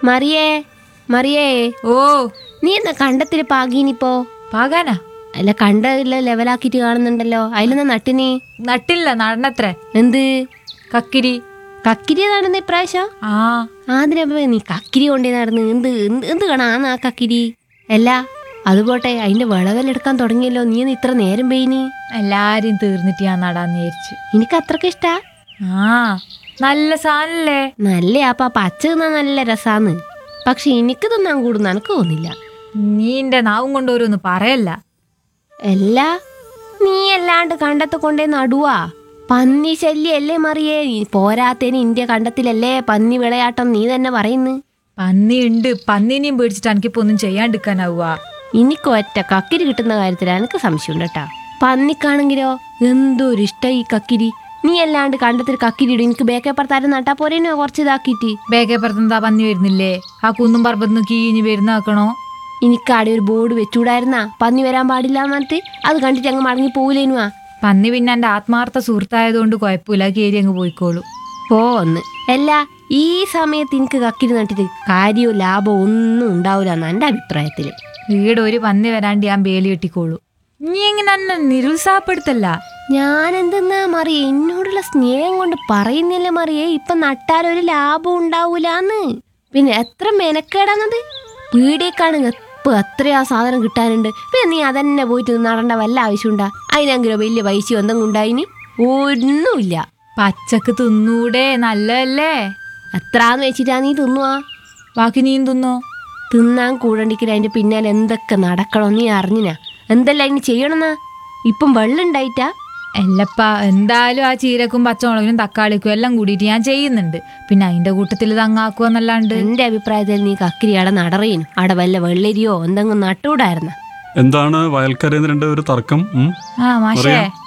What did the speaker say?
മറിയേ മറിയേ ഓ നീ എന്നാ കണ്ടത്തില് പാകീനിപ്പോ പാകാനാ അല്ല കണ്ടില്ല ലെവലാക്കിട്ട് കാണുന്നുണ്ടല്ലോ അതിലെന്നാ നട്ടിനി നട്ടില്ല നടണത്രേ എന്ത് കക്കിരി കക്കിരി നടന്ന ഇപ്രാവശ്യം ആ ആതിരപ്പ നീ കക്കിരി കൊണ്ടേ നടന്ന് എന്ത് എന്ത് എന്ത് കാണാന്ന് ആ കക്കിരി അല്ല അതുപോട്ടെ അതിന്റെ വിളവെല്ലെടുക്കാൻ തുടങ്ങിയല്ലോ നീ ഒന്ന് ഇത്ര നേരം പെയ്യിന് എല്ലാരും തീർന്നിട്ട് ഞാൻ നടാന്ന് വിചാരിച്ചു എനിക്ക് അത്രക്ക് ഇഷ്ടാ ആ നല്ല സാധനല്ലേ നല്ല അപ്പ പച്ച തിന്നാൻ നല്ല രസാന്ന് പക്ഷെ എനിക്ക് തിന്നാൻ കൂടുന്ന എനിക്ക് തോന്നില്ല നീ എന്റെ നാവും കൊണ്ട് ഓരോന്ന് പറയല്ല അല്ല നീ അല്ലാണ്ട് കണ്ടത്ത് കൊണ്ടേ നടുവാ പന്നി ശല്യല്ലേ മറിയേ ഈ പോരാത്തേന് ഇന്ത്യ കണ്ടത്തിലല്ലേ പന്നി വിളയാട്ടം നീ തന്നെ പറയുന്നു പന്നി ഉണ്ട് പന്നിനെയും പേടിച്ചിട്ട് എനിക്കിപ്പോ ഒന്നും ചെയ്യാണ്ടിരിക്കാനാവുക എനിക്ക് ഒറ്റ കക്കിരി കിട്ടുന്ന കാര്യത്തിൽ എനിക്ക് സംശയമുണ്ട് കേട്ടാ പന്നിക്കാണെങ്കിലോ എന്തോ ഒരു ഇഷ്ടം ഈ കക്കിരി നീ അല്ലാണ്ട് കണ്ടത്തിൽ കക്കിരി ഇടും എനിക്ക് ബേക്കപ്പുറത്താരും നട്ടാ പോരേനോ കുറച്ച് ഇതാക്കിയിട്ട് ബേക്കേപ്പുറത്തെന്താ പന്നി വരുന്നില്ലേ ആ കുന്നും പറമ്പത്തുനിന്ന് കീഞ്ഞ് വരുന്ന ആക്കണോ എനിക്കാടെ ഒരു ബോർഡ് വെച്ചുകൂടായിരുന്നാ പന്നി വരാൻ പാടില്ല എന്നിട്ട് അത് കണ്ടിട്ട് അങ്ങ് മടങ്ങി പോവില്ലേനുവാ പന്നി പിന്നെ എന്റെ ആത്മാർത്ഥ സുഹൃത്തായതുകൊണ്ട് കുഴപ്പമില്ല കയറി അങ്ങ് പോയിക്കോളൂ ഓ ഒന്ന് അല്ല ഈ സമയത്ത് എനിക്ക് കക്കിരി നട്ടിട്ട് കാര്യവും ലാഭവും ഒന്നും ഉണ്ടാവില്ല എന്നാ എൻ്റെ അഭിപ്രായത്തില് വീട് ഒരു പന്നി വരാണ്ട് ഞാൻ ബേലി കെട്ടിക്കോളൂ നീ എങ്ങനെ എന്നെ നിരുത്സാഹപ്പെടുത്തല്ല ഞാൻ എന്തെന്നാ മറിയ എന്നോടുള്ള സ്നേഹം കൊണ്ട് പറയുന്നില്ല മറിയേ ഇപ്പൊ നട്ടാലൊരു ലാഭം ഉണ്ടാവൂലാന്ന് പിന്നെ എത്ര മെനക്കേടാന്നത് പീടിയേക്കാണ് ഇപ്പൊ എത്രയാ സാധനം കിട്ടാനുണ്ട് പിന്നെ നീ അതന്നെ പോയിട്ട് നടണ്ട വല്ല ആവശ്യമുണ്ടാ അതിനെങ്കിലോ വലിയ പൈസ എന്തെങ്കിലും ഉണ്ടായിന് ഒന്നുമില്ല പച്ചക്ക് തിന്നൂടെ നല്ലതല്ലേ എത്രാന്ന് വെച്ചിട്ടാ നീ തിന്നുവാ ബാക്കി നീയും തിന്നോ തിന്നാൻ കൂടണ്ടിക്കൽ അതിന്റെ പിന്നാലെ എന്തൊക്കെ നടക്കണം നീ അറിഞ്ഞിനാ എന്തെല്ലാം ഇനി ചെയ്യണമെന്നാ ഇപ്പം വെള്ളം ഉണ്ടായിട്ടാ എല്ലപ്പാ എന്തായാലും ആ ചീരക്കും പച്ചമുളകിനും തക്കാളിക്കും എല്ലാം കൂടിയിട്ട് ഞാൻ ചെയ്യുന്നുണ്ട് പിന്നെ അതിന്റെ കൂട്ടത്തിൽ തങ്ങാക്കുവന്നല്ലാണ്ട് എന്റെ അഭിപ്രായത്തിൽ നീ കക്കിരി അവിടെ നടറിയനും അവിടെ വല്ല വെള്ളരിയോ എന്തെങ്കിലും നട്ടുകൂടായിരുന്ന എന്താണ് വയൽക്കരയിൽ രണ്ട് ഒരു തർക്കം ഉം? ആ മാഷേ പറയാം.